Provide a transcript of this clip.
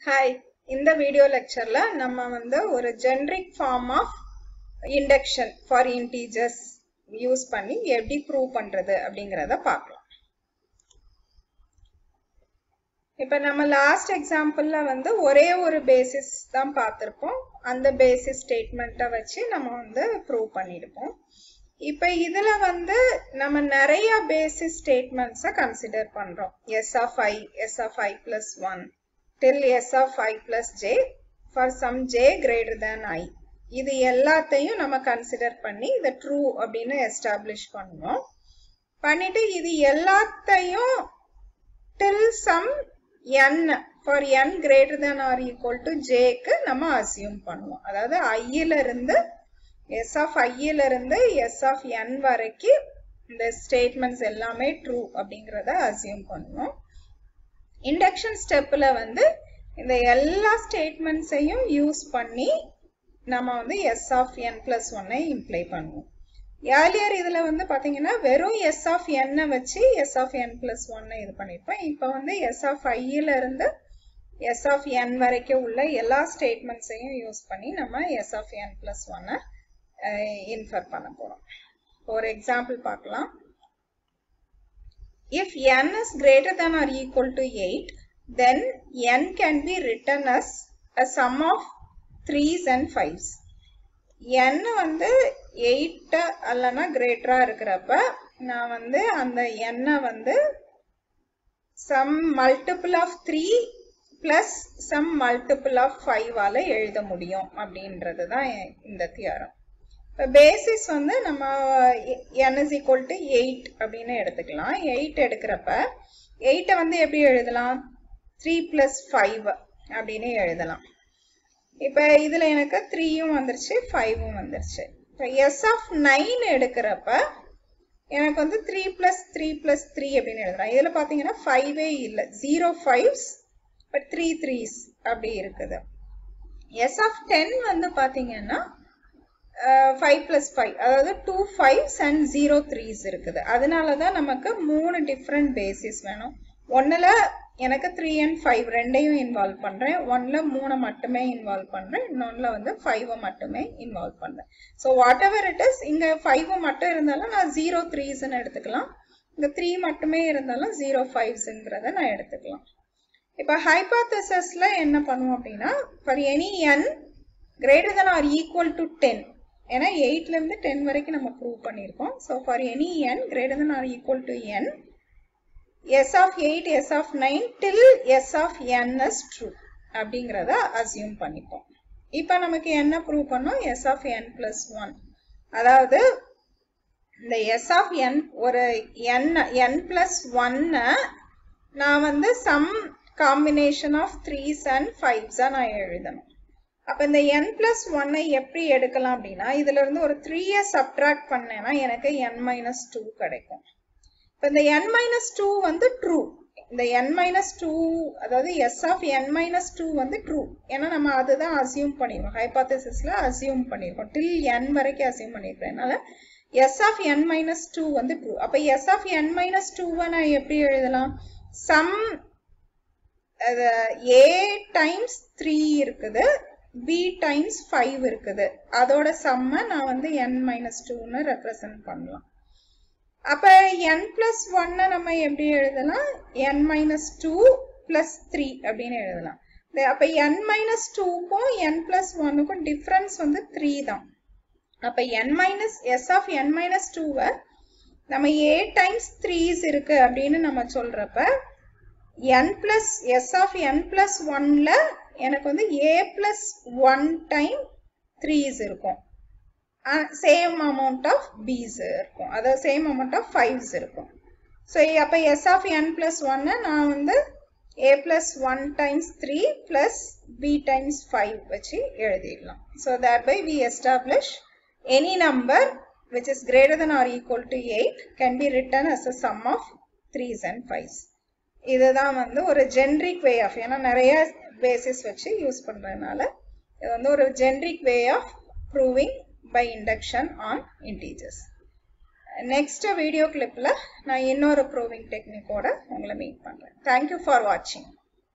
Hi இந்த video லெக்சர்ல நம்ம வந்து ஒரு generic form of induction for integers use பண்ணி எப்படி ப்ரூவ் பண்றது அப்படிங்கிறத பார்க்கலாம் இப்போ நம்ம லாஸ்ட் எக்ஸாம்பிள்ல வந்து ஒரே ஒரு பேசிஸ் தான் பார்த்துருப்போம் அந்த பேசிஸ் ஸ்டேட்மெண்ட்டை வச்சு நம்ம வந்து ப்ரூவ் பண்ணியிருப்போம் இப்போ இதுல வந்து நம்ம நிறைய பேசிஸ் ஸ்டேட்மெண்ட்ஸை கன்சிடர் பண்றோம் S of I S of I plus one till s of i plus j for some j greater than i இது எல்லாத்தையும் நம்ம கன்சிடர் பண்ணி இதை ட்ரூ அப்படின்னு எஸ்டாப்ளிஷ் பண்ணுவோம் பண்ணிட்டு இது எல்லாத்தையும் till some n for n greater than or equal to j க்கு நம்ம அசியூம் பண்ணுவோம் அதாவது i ல இருந்து s of i ல இருந்து s of n வரைக்கும் இந்த ஸ்டேட்மெண்ட்ஸ் எல்லாமே ட்ரூ அப்படிங்கிறத அசியூம் பண்ணுவோம் இண்டக்ஷன் ஸ்டெப்பில் வந்து இந்த எல்லா ஸ்டேட்மெண்ட்ஸையும் யூஸ் பண்ணி நம்ம வந்து எஸ் ஆஃப் என் பிளஸ் ஒன்னை இம்ப்ளை பண்ணுவோம் ஏர்லியர் இதில் வந்து பார்த்தீங்கன்னா வெறும் எஸ் ஆஃப் என்னை வச்சு எஸ் ஆஃப் என் பிளஸ் ஒன்னை இது பண்ணியிருப்போம் இப்போ வந்து எஸ் ஆஃப் ஐயில் இருந்து எஸ் ஆஃப் என் வரைக்கும் உள்ள எல்லா ஸ்டேட்மெண்ட்ஸையும் யூஸ் பண்ணி நம்ம எஸ் ஆஃப் என் பிளஸ் ஒன்னை இன்ஃபர் பண்ண போகிறோம் ஒரு எக்ஸாம்பிள் பார்க்கலாம் If n is greater than or equal to 8, then n can be written as a sum of 3s and 5s. n வந்து 8 அல்லனா கிரேட்டரா இருக்கிறப்ப நான் வந்து அந்த n வந்து some multiple of 3 plus some multiple of 5 ஆல எழுத முடியும் அப்படின்றது தான் இந்த தியாரம் இப்போ பேசிஸ் வந்து நம்ம N is equal to eight அப்படின்னு எடுத்துக்கலாம் எயிட் எடுக்கிறப்ப எயிட்டை வந்து எப்படி எழுதலாம் த்ரீ ப்ளஸ் ஃபைவ் அப்படின்னு எழுதலாம் இப்போ இதில் எனக்கு த்ரீயும் வந்துருச்சு ஃபைவும் வந்துருச்சு இப்போ எஸ் ஆஃப் நைன் எடுக்கிறப்ப எனக்கு வந்து three plus three plus three அப்படின்னு எழுதலாம் இதில் பார்த்தீங்கன்னா ஃபைவே இல்லை zero fives but three threes அப்படி இருக்குது எஸ் ஆஃப் டென் வந்து பார்த்தீங்கன்னா ஃபைவ் ப்ளஸ் ஃபைவ் அதாவது two fives and zero threes இருக்குது அதனால தான் நமக்கு மூணு டிஃப்ரெண்ட் பேசிஸ் வேணும் ஒன்றில் எனக்கு த்ரீ அண்ட் ஃபைவ் ரெண்டையும் இன்வால்வ் பண்ணுறேன் ஒன்னில் மூணை மட்டுமே இன்வால்வ் பண்ணுறேன் இன்னொன்றில் வந்து ஃபைவை மட்டுமே இன்வால்வ் பண்ணுறேன் so whatever it is இங்கே ஃபைவ் மட்டும் இருந்தாலும் நான் ஜீரோ த்ரீஸ்ன்னு எடுத்துக்கலாம் இங்கே த்ரீ மட்டுமே இருந்தாலும் ஜீரோ ஃபைவ்ஸுங்கிறத நான் எடுத்துக்கலாம் இப்போ ஹைபாத்தசிஸில் என்ன பண்ணுவோம் அப்படின்னா for any N greater than or equal to ten ஏன்னா எயிட்லேருந்து டென் வரைக்கும் நம்ம ப்ரூவ் பண்ணியிருக்கோம் so for any N greater than or equal to N S of eight S of nine till S of N is true அப்படிங்கிறத assume பண்ணிப்போம் இப்போ நமக்கு என்ன ப்ரூவ் பண்ணோம் S of N plus one அதாவது இந்த எஸ் ஆஃப் என் ஒரு என் என் plus ஒன்னை நான் வந்து some combination of threes and ஃபைவ்ஸாக நான் எழுதணும் அப்போ இந்த என் பிளஸ் ஒன்னை எப்படி எடுக்கலாம் அப்படின்னா இதுல இருந்து ஒரு த்ரீயை சப்ட்ராக்ட் பண்ணேன்னா எனக்கு என் மைனஸ் டூ கிடைக்கும் இப்போ இந்த என் மைனஸ் டூ வந்து ட்ரூ இந்த என் மைனஸ் டூ அதாவது S of N minus two வந்து ட்ரூ ஏன்னா நம்ம அதுதான் அசியூம் பண்ணிடுவோம் ஹைபாத்தசிஸ்ல அசியூம் பண்ணியிருக்கோம் டில் என் வரைக்கும் அசியூம் பண்ணியிருக்கோம் அதனால S of N minus two வந்து ட்ரூ அப்போ எஸ் ஆஃப் என் மைனஸ் டூவை நான் எப்படி எழுதலாம் சம் ஏ டைம்ஸ் த்ரீ இருக்குது பி டைம்ஸ் ஃபைவ் இருக்குது அதோட சம்மை நான் வந்து என் மைனஸ் டூன்னு ரெப்ரசன்ட் பண்ணலாம் அப்போ என் பிளஸ் ஒன்னை நம்ம எப்படி எழுதலாம் N minus two plus three அப்படின்னு எழுதலாம் அப்போ என் மைனஸ் டூக்கும் என் பிளஸ் ஒன்னுக்கும் டிஃப்ரென்ஸ் வந்து த்ரீ தான் அப்போ N minus S of N minus டூவை நம்ம ஏ டைம்ஸ் த்ரீஸ் இருக்கு அப்படின்னு நம்ம சொல்றப்ப N plus S of N plus ஒன்ல எனக்கு வந்து A plus one time threes இருக்கும் சேம் அமௌண்ட் ஆஃப் பீஸ் இருக்கும் அதாவது சேம் அமௌண்ட் ஆஃப் ஃபைவ்ஸ் இருக்கும் ஸோ அப்போ எஸ் ஆஃப் என் பிளஸ் ஒன்னு நான் வந்து A plus one times three plus B times five வச்சு எழுதிடலாம் so that by we establish any number which is greater than or equal to 8 can be written as a sum of 3s and 5s இதுதான் வந்து ஒரு generic way of ஏன்னா நிறைய basis வச்சு use பண்ணுறதுனால இது வந்து ஒரு generic way of proving by induction on integers next video கிளிப்பில் நான் இன்னொரு ப்ரூவிங் டெக்னிக்கோட உங்களை மீட் பண்ணுறேன் தேங்க்யூ ஃபார் வாட்சிங்